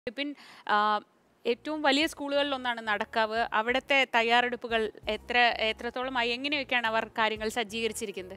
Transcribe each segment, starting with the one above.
പിൻ ആ, ഏറ്റവും വലിയ സ്കൂളുകളിൽ ഒന്നാണ് നടക്കാവ് അവിടുത്തെ തയ്യാറെടുപ്പുകൾ എത്ര എത്രത്തോളമായി എങ്ങനെയൊക്കെയാണ് അവർ കാര്യങ്ങൾ സജ്ജീകരിച്ചിരിക്കുന്നത്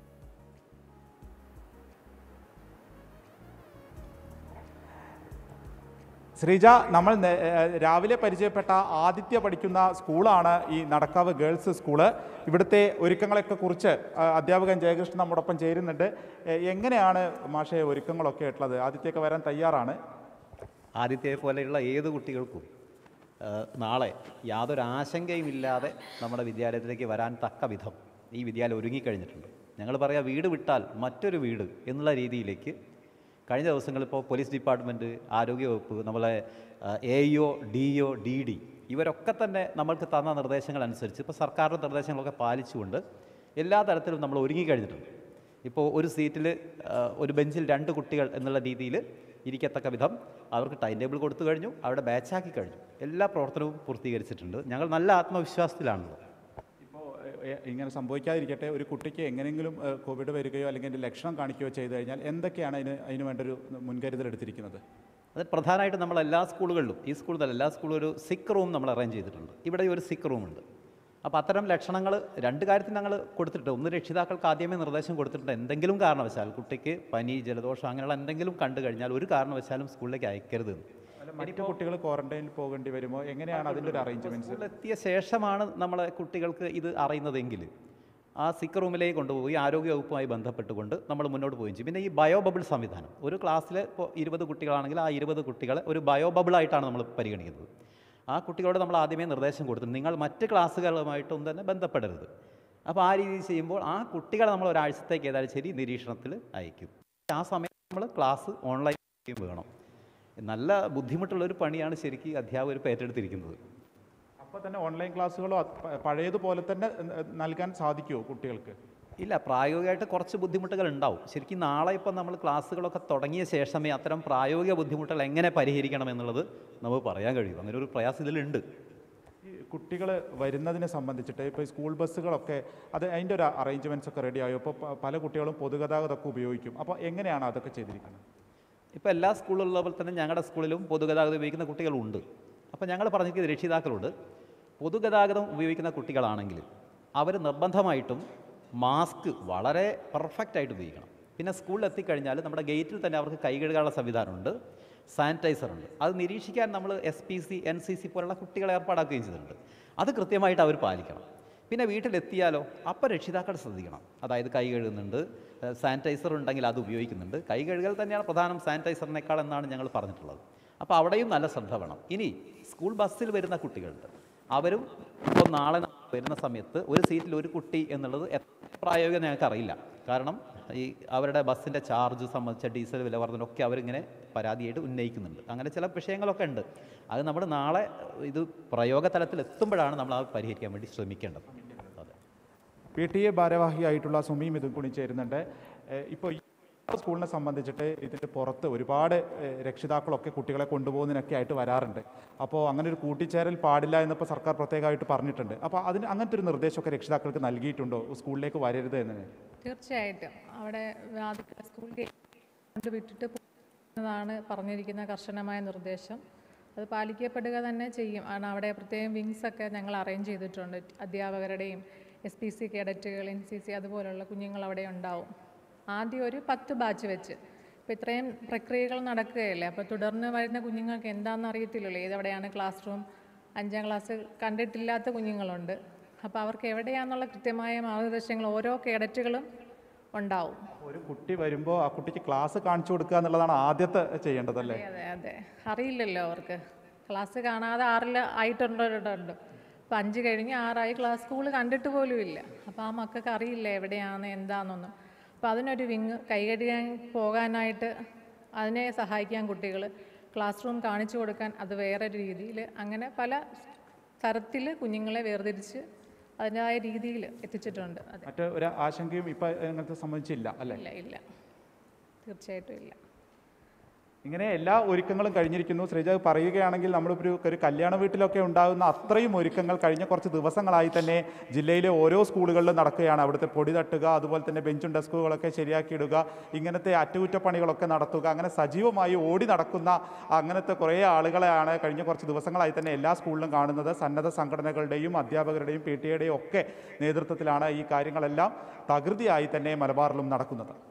ശ്രീജ നമ്മൾ നേ- ഏഹ് രാവിലെ പരിചയപ്പെട്ട ആദിത്യ പഠിക്കുന്ന സ്കൂളാണ് ഈ നടക്കാവ് ഗേൾസ് സ്കൂള് ഇവിടുത്തെ ഒരുക്കങ്ങളെയൊക്കെ കുറിച്ച് ആ, അധ്യാപകൻ ജയകൃഷ്ണൻ നമ്മോടൊപ്പം ചേരുന്നുണ്ട് ഏഹ് എങ്ങനെയാണ് മാഷെ ഒരുക്കങ്ങളൊക്കെ ഉള്ളത് ആദിത്യൊക്കെ വരാൻ തയ്യാറാണ് ആദിത്യയെ പോലെയുള്ള ഏത് കുട്ടികൾക്കും ആ, നാളെ യാതൊരു ആശങ്കയും ഇല്ലാതെ നമ്മുടെ വിദ്യാലയത്തിലേക്ക് വരാൻ തക്ക വിധം ഈ വിദ്യാലയം ഒരുങ്ങിക്കഴിഞ്ഞിട്ടുണ്ട് ഞങ്ങൾ പറയാം വീട് വിട്ടാൽ മറ്റൊരു വീട് എന്നുള്ള രീതിയിലേക്ക് കഴിഞ്ഞ ദിവസങ്ങളിൽ ഇപ്പോൾ പോലീസ് ഡിപ്പാർട്ട്മെൻറ്റ് ആരോഗ്യവകുപ്പ് നമ്മളെ A EO D O D D ഇവരൊക്കെ തന്നെ നമ്മൾക്ക് തന്ന നിർദ്ദേശങ്ങൾ അനുസരിച്ച് ഇപ്പോൾ സർക്കാരിൻ്റെ നിർദ്ദേശങ്ങളൊക്കെ പാലിച്ചുകൊണ്ട് എല്ലാ തരത്തിലും നമ്മൾ ഒരുങ്ങിക്കഴിഞ്ഞിട്ടുണ്ട് ഇപ്പോൾ ഒരു സീറ്റിൽ ഒരു ബെഞ്ചിൽ രണ്ട് കുട്ടികൾ എന്നുള്ള രീതിയിൽ ഇരിക്കത്തക്ക വിധം അവർക്ക് ടൈം ടേബിൾ കൊടുത്തു കഴിഞ്ഞു അവിടെ ബാച്ചാക്കി കഴിഞ്ഞു എല്ലാ പ്രവർത്തനവും പൂർത്തീകരിച്ചിട്ടുണ്ട് ഞങ്ങൾ നല്ല ആത്മവിശ്വാസത്തിലാണുള്ളത് ഇപ്പോൾ ഇങ്ങനെ സംഭവിക്കാതിരിക്കട്ടെ ഒരു കുട്ടിക്ക് എങ്ങനെയെങ്കിലും ഏഹ് കോവിഡ് വരികയോ അല്ലെങ്കിൽ അതിൻ്റെ ലക്ഷണം കാണിക്കുകയോ ചെയ്തു കഴിഞ്ഞാൽ എന്തൊക്കെയാണ് അതിന് അതിന് വേണ്ട ഒരു മുൻകരുതൽ എടുത്തിരിക്കുന്നത് അത് പ്രധാനമായിട്ട് നമ്മൾ എല്ലാ സ്കൂളുകളിലും ഈ സ്കൂളിൽ എല്ലാ സ്കൂളും ഒരു സിക്ക് റൂം നമ്മൾ അറേഞ്ച് ചെയ്തിട്ടുണ്ട് ഇവിടെ ഒരു സിക്ക് റൂം ഉണ്ട് അപ്പോൾ അത്തരം ലക്ഷണങ്ങൾ രണ്ട് കാര്യത്തിൽ ഞങ്ങൾ കൊടുത്തിട്ടുണ്ട് ഒന്ന് രക്ഷിതാക്കൾക്ക് ആദ്യമേ നിർദ്ദേശം കൊടുത്തിട്ടുണ്ട് എന്തെങ്കിലും കാരണവശാൽ കുട്ടിക്ക് പനി ജലദോഷം അങ്ങനെയുള്ള എന്തെങ്കിലും കണ്ടു കഴിഞ്ഞാൽ ഒരു കാരണവശാലും സ്കൂളിലേക്ക് അയക്കരുത് എന്ന്. അല്ല മറ്റു കുട്ടികൾ ക്വാറന്റൈനിൽ പോകേണ്ടി വരുമോ എങ്ങനെയാണ് അതിൻ്റെ ഒരു അറേഞ്ച്മെൻറ്റ്സ് സ്കൂളിലെത്തിയ ശേഷമാണ് നമ്മളെ കുട്ടികൾക്ക് ഇത് അറിയുന്നതെങ്കിൽ ആ സിക്ക് റൂമിലേക്ക് കൊണ്ടുപോയി ആരോഗ്യവകുപ്പുമായി ബന്ധപ്പെട്ടുകൊണ്ട് നമ്മൾ മുന്നോട്ട് പോവുകയും ചെയ്യും പിന്നെ ഈ ബയോ ബബിൾ സംവിധാനം ഒരു ക്ലാസ്സിൽ ഇപ്പോൾ ഇരുപത് കുട്ടികളാണെങ്കിൽ ആ ഇരുപത് കുട്ടികളെ ഒരു ബയോ ബബിളായിട്ടാണ് നമ്മൾ പരിഗണിക്കുന്നത് ആ കുട്ടികളോട് നമ്മൾ ആദ്യമേ നിർദ്ദേശം കൊടുത്തു നിങ്ങൾ മറ്റ് ക്ലാസ്സുകളുമായിട്ടൊന്നും തന്നെ ബന്ധപ്പെടരുത് അപ്പോൾ ആ രീതിയിൽ ചെയ്യുമ്പോൾ ആ കുട്ടികളെ നമ്മൾ ഒരാഴ്ചത്തേക്ക് ഏതായാലും ശരി നിരീക്ഷണത്തിൽ അയക്കും ആ സമയത്ത് നമ്മൾ ക്ലാസ് ഓൺലൈൻ വേണം നല്ല ബുദ്ധിമുട്ടുള്ള ഒരു പണിയാണ് ശരിക്കും അധ്യാപകർ ഇപ്പോൾ ഏറ്റെടുത്തിരിക്കുന്നത് അപ്പോൾ തന്നെ ഓൺലൈൻ ക്ലാസ്സുകളോ അത് പ- പഴയതുപോലെ തന്നെ ഏഹ്, നൽകാൻ സാധിക്കുമോ കുട്ടികൾക്ക് ഇല്ല പ്രായോഗികമായിട്ട് കുറച്ച് ബുദ്ധിമുട്ടുകൾ ഉണ്ടാവും ശരിക്കും നാളെ ഇപ്പം നമ്മൾ ക്ലാസ്സുകളൊക്കെ തുടങ്ങിയ ശേഷമേ അത്തരം പ്രായോഗിക ബുദ്ധിമുട്ടുകൾ എങ്ങനെ പരിഹരിക്കണം എന്നുള്ളത് നമുക്ക് പറയാൻ കഴിയും അങ്ങനെ ഒരു പ്രയാസം ഇതിലുണ്ട് ഈ കുട്ടികൾ വരുന്നതിനെ സംബന്ധിച്ചിട്ട് ഇപ്പോൾ സ്കൂൾ ബസ്സുകളൊക്കെ അത് അതിൻ്റെ ഒരു അറേഞ്ച്മെൻറ്റ്സ് ഒക്കെ റെഡി ആയോ ഇപ്പോൾ പ- പല കുട്ടികളും പൊതുഗതാഗതമൊക്കെ ഉപയോഗിക്കും അപ്പോൾ എങ്ങനെയാണ് അതൊക്കെ ചെയ്തിരിക്കുന്നത് ഇപ്പോൾ എല്ലാ സ്കൂളിലുള്ള പോലെ തന്നെ ഞങ്ങളുടെ സ്കൂളിലും പൊതുഗതാഗതം ഉപയോഗിക്കുന്ന കുട്ടികളുണ്ട് അപ്പോൾ ഞങ്ങൾ പറഞ്ഞിരിക്കുന്നത് രക്ഷിതാക്കളോട് പൊതുഗതാഗതം ഉപയോഗിക്കുന്ന കുട്ടികളാണെങ്കിൽ അവർ നിർബന്ധമായിട്ടും മാസ്ക് വളരെ പെർഫെക്റ്റ് ആയിട്ട് ഉപയോഗിക്കണം പിന്നെ സ്കൂളിൽ എത്തിക്കഴിഞ്ഞാൽ നമ്മുടെ ഗേറ്റിൽ തന്നെ അവർക്ക് കൈ കഴുകാനുള്ള സംവിധാനമുണ്ട് സാനിറ്റൈസർ ഉണ്ട് അത് നിരീക്ഷിക്കാൻ നമ്മൾ S P C N C C പോലുള്ള കുട്ടികളെ ഏർപ്പാടാക്കുകയും ചെയ്തിട്ടുണ്ട് അത് കൃത്യമായിട്ട് അവർ പാലിക്കണം പിന്നെ വീട്ടിലെത്തിയാലോ അപ്പം രക്ഷിതാക്കൾ ശ്രദ്ധിക്കണം അതായത് കൈ കഴുകുന്നുണ്ട് സാനിറ്റൈസർ ഉണ്ടെങ്കിൽ അത് ഉപയോഗിക്കുന്നുണ്ട് കൈ കഴുകൽ തന്നെയാണ് പ്രധാനം സാനിറ്റൈസറിനേക്കാൾ എന്നാണ് ഞങ്ങൾ പറഞ്ഞിട്ടുള്ളത് അപ്പോൾ അവിടെയും നല്ല ശ്രദ്ധ വേണം ഇനി സ്കൂൾ ബസ്സിൽ വരുന്ന കുട്ടികളുണ്ട് അവരും ഇപ്പോൾ നാളെ വരുന്ന സമയത്ത് ഒരു സീറ്റിൽ ഒരു കുട്ടി എന്നുള്ളത് എത്ര പ്രായോഗികം ഞങ്ങൾക്ക് അറിയില്ല കാരണം ഈ അവരുടെ ബസ്സിൻ്റെ ചാർജ് സംബന്ധിച്ച ഡീസൽ വില വർധനമൊക്കെ അവരിങ്ങനെ പരാതിയായിട്ട് ഉന്നയിക്കുന്നുണ്ട് അങ്ങനെ ചില വിഷയങ്ങളൊക്കെ ഉണ്ട് അത് നമ്മൾ നാളെ ഇത് പ്രയോഗ തലത്തിൽ എത്തുമ്പോഴാണ് നമ്മൾ അത് പരിഹരിക്കാൻ വേണ്ടി ശ്രമിക്കേണ്ടത് അതെ പി ടി എ ഭാരവാഹിയായിട്ടുള്ള സുമി മിഥുൻ കുണി ചേരുന്നുണ്ട് ഏഹ് ഇപ്പോൾ ഈ സ്കൂളിനെ സംബന്ധിച്ചിട്ട് ഇതിൻ്റെ പുറത്ത് ഒരുപാട് ഏഹ് രക്ഷിതാക്കളൊക്കെ കുട്ടികളെ കൊണ്ടുപോകുന്നതിനൊക്കെ ആയിട്ട് വരാറുണ്ട് അപ്പോൾ അങ്ങനെ ഒരു കൂട്ടിച്ചേരൽ പാടില്ല എന്നിപ്പോൾ സർക്കാർ പ്രത്യേകമായിട്ട് പറഞ്ഞിട്ടുണ്ട് അപ്പോൾ അതിന് അങ്ങനത്തെ ഒരു നിർദ്ദേശമൊക്കെ രക്ഷിതാക്കൾക്ക് നൽകിയിട്ടുണ്ടോ സ്കൂളിലേക്ക് വരരുത് എന്ന് തീർച്ചയായിട്ടും അവിടെ ആദ്യ സ്കൂൾ കൊണ്ട് വിട്ടിട്ട് പോകുന്നതാണ് പറഞ്ഞിരിക്കുന്ന കർശനമായ നിർദ്ദേശം അത് പാലിക്കപ്പെടുക തന്നെ ചെയ്യും കാരണം അവിടെ പ്രത്യേകം വിങ്സ് ഒക്കെ ഞങ്ങൾ അറേഞ്ച് ചെയ്തിട്ടുണ്ട് അധ്യാപകരുടെയും എസ് പി സി കേഡറ്റുകൾ എൻ സി സി അതുപോലുള്ള കുഞ്ഞുങ്ങൾ അവിടെ ഉണ്ടാവും ആദ്യം ഒരു പത്ത് ബാച്ച് വെച്ച് ഇപ്പോൾ ഇത്രയും പ്രക്രിയകൾ നടക്കുകയല്ലേ അപ്പോൾ തുടർന്ന് വരുന്ന കുഞ്ഞുങ്ങൾക്ക് എന്താണെന്ന് അറിയത്തില്ലല്ലോ ഏതെവിടെയാണ് ക്ലാസ് റൂം അഞ്ചാം ക്ലാസ് കണ്ടിട്ടില്ലാത്ത കുഞ്ഞുങ്ങളുണ്ട് അപ്പോൾ അവർക്ക് എവിടെയാണെന്നുള്ള കൃത്യമായ മാർഗദർശനങ്ങൾ ഓരോ കേഡറ്റുകളും ഉണ്ടാവും ഒരു കുട്ടി വരുമ്പോൾ ആ കുട്ടിക്ക് ക്ലാസ് കാണിച്ചു കൊടുക്കുക എന്നുള്ളതാണ് ആദ്യത്തെ ചെയ്യേണ്ടതല്ലേ അതെ അതെ അറിയില്ലല്ലോ അവർക്ക് ക്ലാസ് കാണാതെ ആറിൽ ആയിട്ടുണ്ടോ അപ്പോൾ അഞ്ച് കഴിഞ്ഞ് ആറായി ക്ലാസ് സ്കൂൾ കണ്ടിട്ട് പോലും ഇല്ല അപ്പോൾ ആ മക്കൾക്ക് അറിയില്ല എവിടെയാണ് എന്താണെന്നൊന്നും അപ്പോൾ അതിനൊരു വിങ് കൈകഴുകാൻ പോകാനായിട്ട് അതിനെ സഹായിക്കാൻ കുട്ടികൾ ക്ലാസ് റൂം കാണിച്ചു കൊടുക്കാൻ അത് വേറൊരു രീതിയിൽ അങ്ങനെ പല തരത്തിൽ കുഞ്ഞുങ്ങളെ വേർതിരിച്ച് അതിൻ്റെതായ രീതിയിൽ എത്തിച്ചിട്ടുണ്ട് അതെ മറ്റ് ഒരു ആശങ്കയും ഇപ്പം അങ്ങനത്തെ സംബന്ധിച്ചില്ല അല്ലേ ഇല്ല ഇല്ല തീർച്ചയായിട്ടും ഇല്ല ഇങ്ങനെ എല്ലാ ഒരുക്കങ്ങളും കഴിഞ്ഞിരിക്കുന്നു ശ്രീജ പറയുകയാണെങ്കിൽ നമ്മളിപ്പോൾ ഒരു ഒരു കല്യാണ വീട്ടിലൊക്കെ ഉണ്ടാകുന്ന അത്രയും ഒരുക്കങ്ങൾ കഴിഞ്ഞ കുറച്ച് ദിവസങ്ങളായി തന്നെ ജില്ലയിലെ ഓരോ സ്കൂളുകളിലും നടക്കുകയാണ് അവിടുത്തെ പൊടി തട്ടുക അതുപോലെ തന്നെ ബെഞ്ചും ഡെസ്കുകളൊക്കെ ശരിയാക്കിയിടുക ഇങ്ങനത്തെ അറ്റകുറ്റപ്പണികളൊക്കെ നടത്തുക അങ്ങനെ സജീവമായി ഓടി നടക്കുന്ന അങ്ങനത്തെ കുറേ ആളുകളെയാണ് കഴിഞ്ഞ കുറച്ച് ദിവസങ്ങളായി തന്നെ എല്ലാ സ്കൂളിലും കാണുന്നത് സന്നദ്ധ സംഘടനകളുടെയും അധ്യാപകരുടെയും പി ടി എയുടെയും ഒക്കെ നേതൃത്വത്തിലാണ് ഈ കാര്യങ്ങളെല്ലാം തകൃതിയായി തന്നെ മലബാറിലും നടക്കുന്നത്